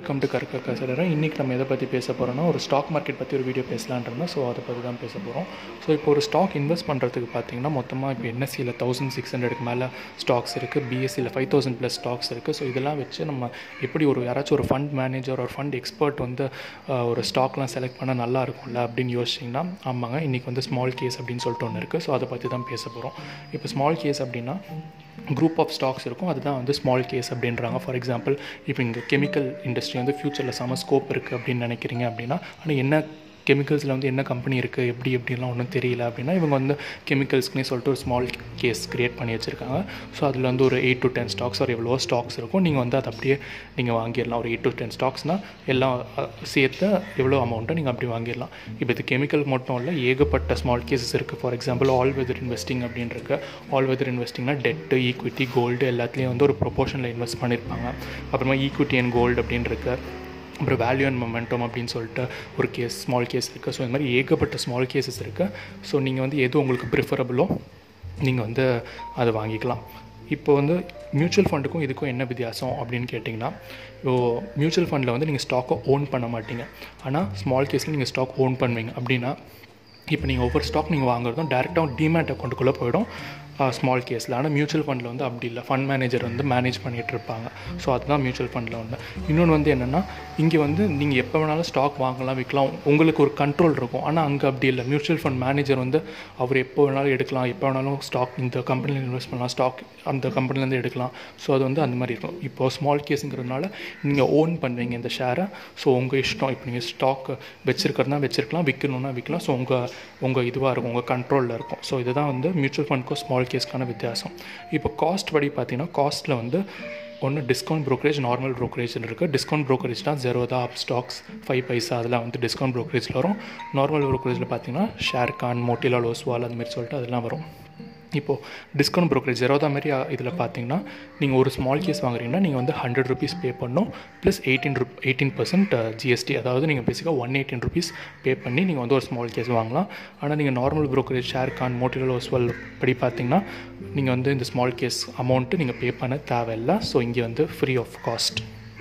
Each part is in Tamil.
வெல்கம் டு கற்க கசடரம் இன்றைக்கி நம்ம எதை பற்றி பேச போகிறோம்னா ஒரு ஸ்டாக் மார்க்கெட் பற்றி ஒரு வீடியோ பேசலான்றோம் ஸோ அதை பற்றி தான் பேச போகிறோம் ஸோ இப்போ ஒரு ஸ்டாக் இன்வெஸ்ட் பண்ணுறதுக்கு பார்த்தீங்கன்னா மொத்தமாக இப்போ என்எஸ்சியில் தௌசண்ட் சிக்ஸ் ஹண்ட்ரடுக்கு மேலே ஸ்டாக்ஸ் இருக்குது பிஎஸ்சியில் ஃபைவ் தௌசண்ட் ப்ளஸ் ஸ்டாக்ஸ் இருக்குது ஸோ இதெல்லாம் வச்சு நம்ம எப்படி ஒரு யாராச்சும் ஒரு ஃபண்ட் மேனேஜர் ஒரு ஃபண்ட் எக்ஸ்பர்ட் வந்து அஹ், ஒரு ஸ்டாக்லாம் செலக்ட் பண்ணால் நல்லா இருக்கும்ல அப்படின்னு யோசிச்சிங்கன்னா ஆமாங்க இன்றைக்கி வந்து ஸ்மால் கேஸ் அப்படின்னு சொல்லிட்டு ஒன்று இருக்குது ஸோ அதை பற்றி தான் பேச போகிறோம் இப்போ ஸ்மால் கேஸ் அப்படின்னா குரூப் ஆஃப் ஸ்டாக்ஸ் இருக்கும் அதுதான் வந்து ஸ்மால் கேஸ் அப்படின்றாங்க ஃபார் எக்ஸாம்பிள் இப்போ இங்கே கெமிக்கல் இண்டஸ்ட்ரி வந்து ஃப்யூச்சரில் செம ஸ்கோப் இருக்குது அப்படின்னு நினைக்கிறீங்க அப்படின்னா ஆனால் என்ன கெமிக்கல்ஸில் வந்து என்ன கம்பெனி இருக்குது எப்படி எப்படிலாம் ஒன்றும் தெரியல அப்படின்னா இவங்க வந்து கெமிக்கல்ஸ்க்குனே சொல்லிட்டு ஒரு ஸ்மால் கேஸ் க்ரியேட் பண்ணி வச்சுருக்காங்க ஸோ அதில் வந்து ஒரு எயிட் டு டென் ஸ்டாக்ஸ் ஒரு எவ்வளோ ஸ்டாக்ஸ் இருக்கும் நீங்கள் வந்து அதை அப்படியே நீங்கள் வாங்கிடலாம் ஒரு எயிட் டு டென் ஸ்டாக்ஸ்னால் எல்லாம் அஹ், சேர்த்து எவ்வளோ அமௌண்ட்டை நீங்கள் அப்படி வாங்கிடலாம் இப்போ இது கெமிக்கல் மட்டும் இல்லை ஏகப்பட்ட ஸ்மால் கேசஸ் இருக்குது for example all weather investing அப்படின்னு இருக்கு ஆல் வெதர் இன்வெஸ்டிங்னா டெட்டு ஈக்விட்டி கோல்டு எல்லாத்துலேயும் வந்து ஒரு ப்ரொபோஷனில் இன்வெஸ்ட் பண்ணியிருப்பாங்க அப்புறமா ஈக்விட்டி அண்ட் கோல்டு அப்படின்னு இருக்கு அப்புறம் வேல்யூ அண்ட் மொமெண்டம் அப்படின்னு சொல்லிட்டு ஒரு கேஸ் ஸ்மால் கேஸ் இருக்குது ஸோ இந்த மாதிரி ஏகப்பட்ட ஸ்மால் கேசஸ் இருக்குது ஸோ நீங்கள் வந்து எது உங்களுக்கு ப்ரிஃபரபிளோ நீங்கள் வந்து அதை வாங்கிக்கலாம் இப்போ வந்து மியூச்சுவல் ஃபண்டுக்கும் இதுக்கும் என்ன வித்தியாசம் அப்படின்னு கேட்டிங்கன்னா இப்போ மியூச்சுவல் ஃபண்டில் வந்து நீங்கள் ஸ்டாக்கை ஓன் பண்ண மாட்டீங்க ஆனால் ஸ்மால் கேஸில் நீங்கள் ஸ்டாக் ஓன் பண்ணுவீங்க அப்படின்னா இப்போ நீங்கள் ஒவ்வொரு ஸ்டாக் நீங்கள் வாங்குறதும் டேரெக்டாக டிமேட் அக்கௌண்ட்டுக்குள்ளே போயிடும் ஸ்மால் கேஸில் ஆனால் மியூச்சுவல் ஃபண்டில் வந்து அப்படி இல்லை ஃபண்ட் மேனேஜர் வந்து மேனேஜ் பண்ணிகிட்டு இருப்பாங்க ஸோ அதுதான் மியூச்சுவல் ஃபண்டில் ஒன்று இன்னொன்று வந்து என்னென்னா இங்கே வந்து நீங்கள் எப்போ வேணாலும் ஸ்டாக் வாங்கலாம் விற்கலாம் உங்களுக்கு ஒரு கண்ட்ரோல் இருக்கும் ஆனால் அங்கே அப்படி இல்லை மியூச்சுவல் ஃபண்ட் மேனேஜர் வந்து அவர் எப்போ வேணாலும் எடுக்கலாம் எப்போ வேணாலும் ஸ்டாக் இந்த கம்பெனியில் இன்வெஸ்ட் பண்ணலாம் ஸ்டாக் அந்த கம்பெனிலேருந்து எடுக்கலாம் ஸோ அது வந்து அந்த மாதிரி இருக்கும் இப்போ ஸ்மால் கேஸுங்கிறதுனால நீங்கள் ஓன் பண்ணுவீங்க இந்த ஷேரை ஸோ உங்கள் இஷ்டம் இப்போ நீங்கள் ஸ்டாக் வச்சிருக்கிறதுனா வச்சிருக்கலாம் விற்கணும்னா விற்கலாம் ஸோ உங்கள் உங்கள் இதுவாக இருக்கும் உங்கள் கண்ட்ரோலில் இருக்கும் ஸோ இதுதான் வந்து மியூச்சுவல் ஃபண்ட்க்கும் ஸ்மால் கேஸ்க்கான வித்தியாசம் இப்போ காஸ்ட் படி பார்த்தீங்கன்னா காஸ்ட்டில் வந்து ஒன்று டிஸ்கவுண்ட் brokerage நார்மல் brokerage இருக்குது discount brokerage Zerodha Upstox five paisa அதெல்லாம் வந்து டிஸ்கவுண்ட் brokerage-ல வரும் நார்மல் brokerage-ல பார்த்தீங்கன்னா ஷேர் கான் மோட்டிலால் ஓஸ்வால் அந்த மாதிரி சொல்லிட்டு அதெல்லாம் வரும் இப்போது டிஸ்கவுண்ட் brokerage ஜெரோதா மாதிரி இதில் பார்த்தீங்கன்னா நீங்கள் ஒரு ஸ்மால் கேஸ் வாங்குறீங்கன்னா நீங்கள் வந்து ஹண்ட்ரட் ருபீஸ் பே பண்ணணும் ப்ளஸ் எயிட்டீன் ருப் எயிட்டீன் பர்சன்ட் ஜிஎஸ்டி அதாவது நீங்கள் பேசிக்காக ஒன் எயிட்டீன் ருபீஸ் பே பண்ணி நீங்கள் வந்து ஒரு ஸ்மால் கேஸ் வாங்கலாம் ஆனால் நீங்கள் normal brokerage Sharekhan Motilal Oswal படி பார்த்தீங்கன்னா நீங்கள் வந்து இந்த ஸ்மால் கேஸ் அமௌண்ட்டு நீங்கள் பே பண்ண தேவையில்லை ஸோ இங்கே வந்து ஃப்ரீ ஆஃப் காஸ்ட்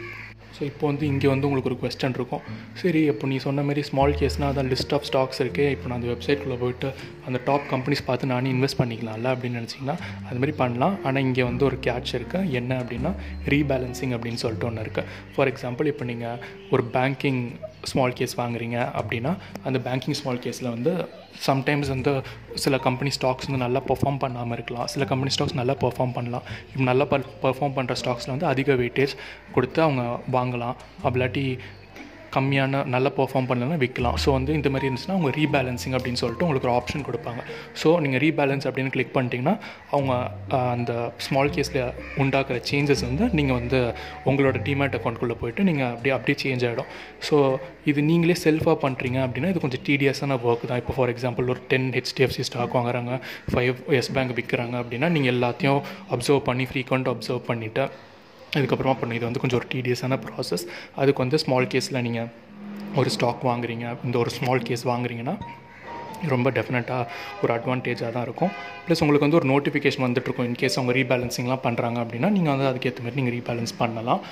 ஸோ இப்போ வந்து இங்கே வந்து உங்களுக்கு ஒரு கொஸ்டின் இருக்கும் சரி இப்போ நீ சொன்ன மாதிரி ஸ்மால் கேஸ்னால் அதான் லிஸ்ட் ஆஃப் ஸ்டாக்ஸ் இருக்கே இப்போ நான் அந்த வெப்சைட்குள்ளே போயிட்டு அந்த டாப் கம்பெனிஸ் பார்த்து நானே இன்வெஸ்ட் பண்ணிக்கலாம்ல அப்படின்னு நினச்சிங்கன்னா அது மாதிரி பண்ணலாம் ஆனால் இங்கே வந்து ஒரு கேட்ச் இருக்குது என்ன அப்படின்னா ரீபேலன்சிங் அப்படின்னு சொல்லிட்டு ஒன்று இருக்குது ஃபார் எக்ஸாம்பிள் இப்போ நீங்கள் ஒரு பேங்கிங் ஸ்மால் கேஸ் வாங்குறீங்க அப்படின்னா அந்த பேங்கிங் ஸ்மால் கேஸில் வந்து சம்டைம்ஸ் வந்து சில கம்பெனி ஸ்டாக்ஸ் வந்து நல்லா பெர்ஃபார்ம் பண்ணாமல் இருக்கலாம் சில கம்பெனி ஸ்டாக்ஸ் நல்லா பெர்ஃபார்ம் பண்ணலாம் இப்போ நல்லா பெர்ஃபார்ம் பண்ணுற ஸ்டாக்ஸில் வந்து அதிக வெயிட்டேஜ் கொடுத்து அவங்க வாங்கலாம் அப்படிலாட்டி கம்மியான நல்லா பெர்ஃபார்ம் பண்ணலன்னா விற்கலாம் ஸோ வந்து இந்த மாதிரி இருந்துச்சுன்னா அவங்க ரீபேலன்சிங் அப்படின்னு சொல்லிட்டு உங்களுக்கு ஒரு ஆப்ஷன் கொடுப்பாங்க ஸோ நீங்கள் ரீபேலன்ஸ் அப்படின்னு கிளிக் பண்ணிட்டீங்கன்னா அவங்க ஆஹ், அந்த ஸ்மால் கேஸில் உண்டாக்குற சேஞ்சஸ் வந்து நீங்கள் வந்து உங்களோட டிமேட் அக்கௌண்ட்குள்ளே போயிட்டு நீங்கள் அப்படியே அப்படியே சேஞ்ச் ஆகிடும் ஸோ இது நீங்களே செல்ஃபாக பண்ணுறீங்க அப்படின்னா இது கொஞ்சம் டிடிஎஸான ஒர்க் தான் இப்போ ஃபார் எக்ஸாம்பிள் ஒரு டென் ஹெச்டிஎஃப்சி ஸ்டாக் வாங்குறாங்க ஃபைவ் எஸ் பேங்க் விற்கிறாங்க அப்படின்னா நீங்கள் எல்லாத்தையும் அப்சர்வ் பண்ணி ஃப்ரீக்வெண்ட் அப்சர்வ் பண்ணிவிட்டு அதுக்கப்புறமா பண்ண இது வந்து கொஞ்சம் ஒரு டிடிஎஸான ப்ராசஸ் அதுக்கு வந்து ஸ்மால் கேஸில் நீங்கள் ஒரு ஸ்டாக் வாங்குறீங்க இந்த ஒரு ஸ்மால் கேஸ் வாங்குறீங்கன்னா ரொம்ப டெஃபினட்டாக ஒரு அட்வான்டேஜாக தான் இருக்கும் ப்ளஸ் உங்களுக்கு வந்து ஒரு நோட்டிஃபிகேஷன் வந்துட்டுருக்கும் இன்கேஸ் அவங்க ரீபேலன்சிங்லாம் பண்ணுறாங்க அப்படின்னா நீங்கள் வந்து அதுக்கேற்ற மாதிரி நீங்கள் ரீபேலன்ஸ் பண்ணலாம்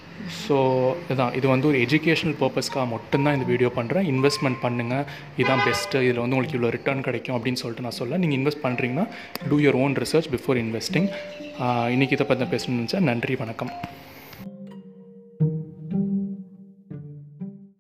ஸோ இதுதான் இது வந்து ஒரு எஜுகேஷனல் பர்பஸ்க்காக மட்டும்தான் இந்த வீடியோ பண்ணுறேன் இன்வெஸ்ட்மெண்ட் பண்ணுங்கள் இதுதான் பெஸ்ட்டு இதில் வந்து உங்களுக்கு இவ்வளோ ரிட்டர்ன் கிடைக்கும் அப்படின்னு சொல்லிட்டு நான் சொல்ல நீங்கள் இன்வெஸ்ட் பண்ணுறீங்கன்னா do your own research before investing இன்றைக்கி இதை பற்றி பேசணும்னு நினச்சேன் நன்றி வணக்கம்